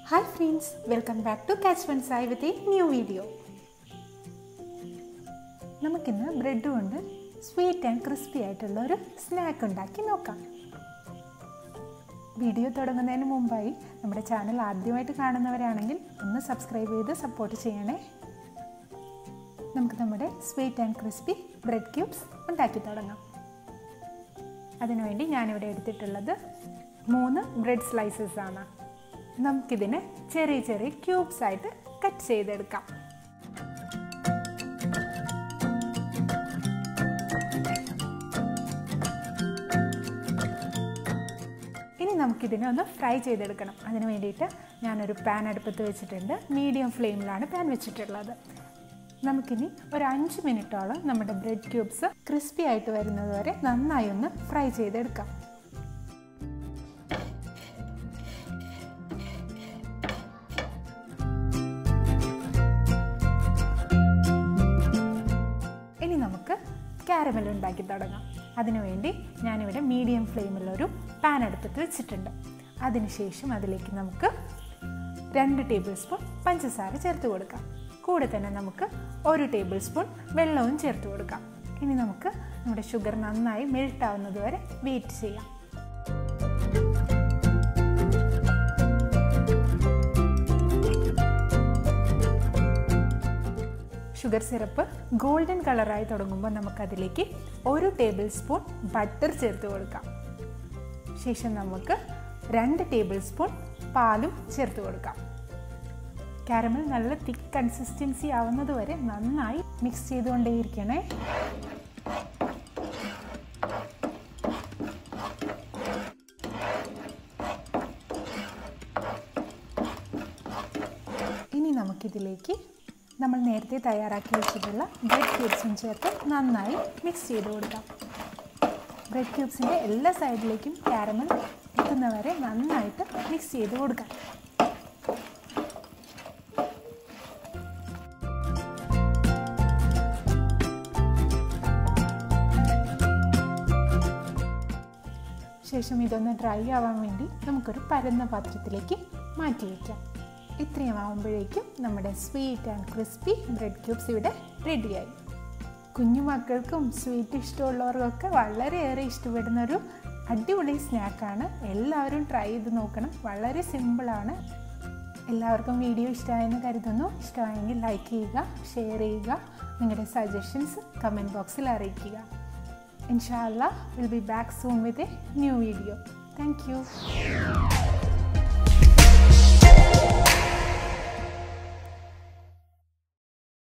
hi friends welcome back to catch one Sai with a new video നമുക്കിന്ന് bread കൊണ്ട് sweet and crispy ആയിട്ടുള്ള ഒരു snack ഉണ്ടാക്കി നോക്കാം വീഡിയോ തുടങ്ങുന്നതിന് മുമ്പായി നമ്മുടെ ചാനൽ ആദ്യമായിട്ട് കാണുന്നവരാണെങ്കിൽ ഒന്ന് സബ്സ്ക്രൈബ് ചെയ്ത് സപ്പോർട്ട് ചെയ്യണേ നമുക്ക് നമ്മുടെ sweet and crispy bread cubes ഉണ്ടാക്കി തുടങ്ങാം അതിനുവേണ്ടി ഞാനിവിടെ എടുത്തിട്ടുള്ളത് മൂന്ന് ബ്രെഡ് സ്ലൈസസ് ആണ് നമുക്കിതിനെ ചെറിയ ചെറിയ ക്യൂബ്സ് ആയിട്ട് കട്ട് ചെയ്തെടുക്കാം ഇനി നമുക്കിതിനെ ഒന്ന് ഫ്രൈ ചെയ്തെടുക്കണം അതിന് വേണ്ടിയിട്ട് ഞാനൊരു പാൻ അടുപ്പത്ത് വെച്ചിട്ടുണ്ട് മീഡിയം ഫ്ലെയിമിലാണ് പാൻ വെച്ചിട്ടുള്ളത് നമുക്കിനി ഒരു അഞ്ച് മിനിറ്റോളം നമ്മുടെ ബ്രെഡ് ക്യൂബ്സ് ക്രിസ്പി ആയിട്ട് വരുന്നത് വരെ നന്നായി ഒന്ന് ഫ്രൈ ചെയ്തെടുക്കാം ഇനി നമുക്ക് കാരമൽ ഉണ്ടാക്കി തുടങ്ങാം അതിനുവേണ്ടി ഞാനിവിടെ മീഡിയം ഫ്ലെയിമിലൊരു പാൻ അടുപ്പത്ത് വെച്ചിട്ടുണ്ട് അതിനുശേഷം അതിലേക്ക് നമുക്ക് രണ്ട് ടേബിൾ സ്പൂൺ പഞ്ചസാര ചേർത്ത് കൊടുക്കാം കൂടെ തന്നെ നമുക്ക് ഒരു ടേബിൾ സ്പൂൺ വെള്ളവും ചേർത്ത് കൊടുക്കാം ഇനി നമുക്ക് നമ്മുടെ ഷുഗർ നന്നായി മെൽറ്റ് ആവുന്നത് വരെ വെയിറ്റ് ചെയ്യാം ഷുഗർ സിറപ്പ് ഗോൾഡൻ കളറായി തുടങ്ങുമ്പോൾ നമുക്കതിലേക്ക് ഒരു ടേബിൾ സ്പൂൺ ബട്ടർ ചേർത്ത് കൊടുക്കാം ശേഷം നമുക്ക് രണ്ട് ടേബിൾ സ്പൂൺ പാലും ചേർത്ത് കൊടുക്കാം കാരമൽ നല്ല തിക്ക് കൺസിസ്റ്റൻസി ആവുന്നത് വരെ നന്നായി മിക്സ് ചെയ്തുകൊണ്ടേയിരിക്കണേ ഇനി നമുക്കിതിലേക്ക് നമ്മൾ നേരത്തെ തയ്യാറാക്കി വെച്ചിട്ടുള്ള ബ്രെഡ് ക്യൂബ്സും ചേർത്ത് നന്നായി മിക്സ് ചെയ്ത് കൊടുക്കാം ബ്രെഡ് ക്യൂബ്സിൻ്റെ എല്ലാ സൈഡിലേക്കും കാരമൽ എത്തുന്നവരെ നന്നായിട്ട് മിക്സ് ചെയ്ത് കൊടുക്കാം ശേഷം ഇതൊന്ന് ഡ്രൈ ആവാൻ വേണ്ടി നമുക്കൊരു പരന്ന പാത്രത്തിലേക്ക് മാറ്റി വയ്ക്കാം ഇത്രയും ആകുമ്പോഴേക്കും നമ്മുടെ sweet and crispy bread cubes ഇവിടെ റെഡിയായി കുഞ്ഞു മക്കൾക്കും സ്വീറ്റ് ഇഷ്ടമുള്ളവർക്കൊക്കെ വളരെയേറെ ഇഷ്ടപ്പെടുന്ന ഒരു അടിപൊളി സ്നാക്കാണ് എല്ലാവരും ട്രൈ ചെയ്ത് നോക്കണം വളരെ സിമ്പിളാണ് എല്ലാവർക്കും വീഡിയോ ഇഷ്ടമായെന്ന് കരുതുന്നു ഇഷ്ടമായെങ്കിൽ ലൈക്ക് ചെയ്യുക ഷെയർ ചെയ്യുക നിങ്ങളുടെ സജഷൻസ് കമൻറ്റ് ബോക്സിൽ അറിയിക്കുക ഇൻഷാല്ല will be back soon with a new video thank U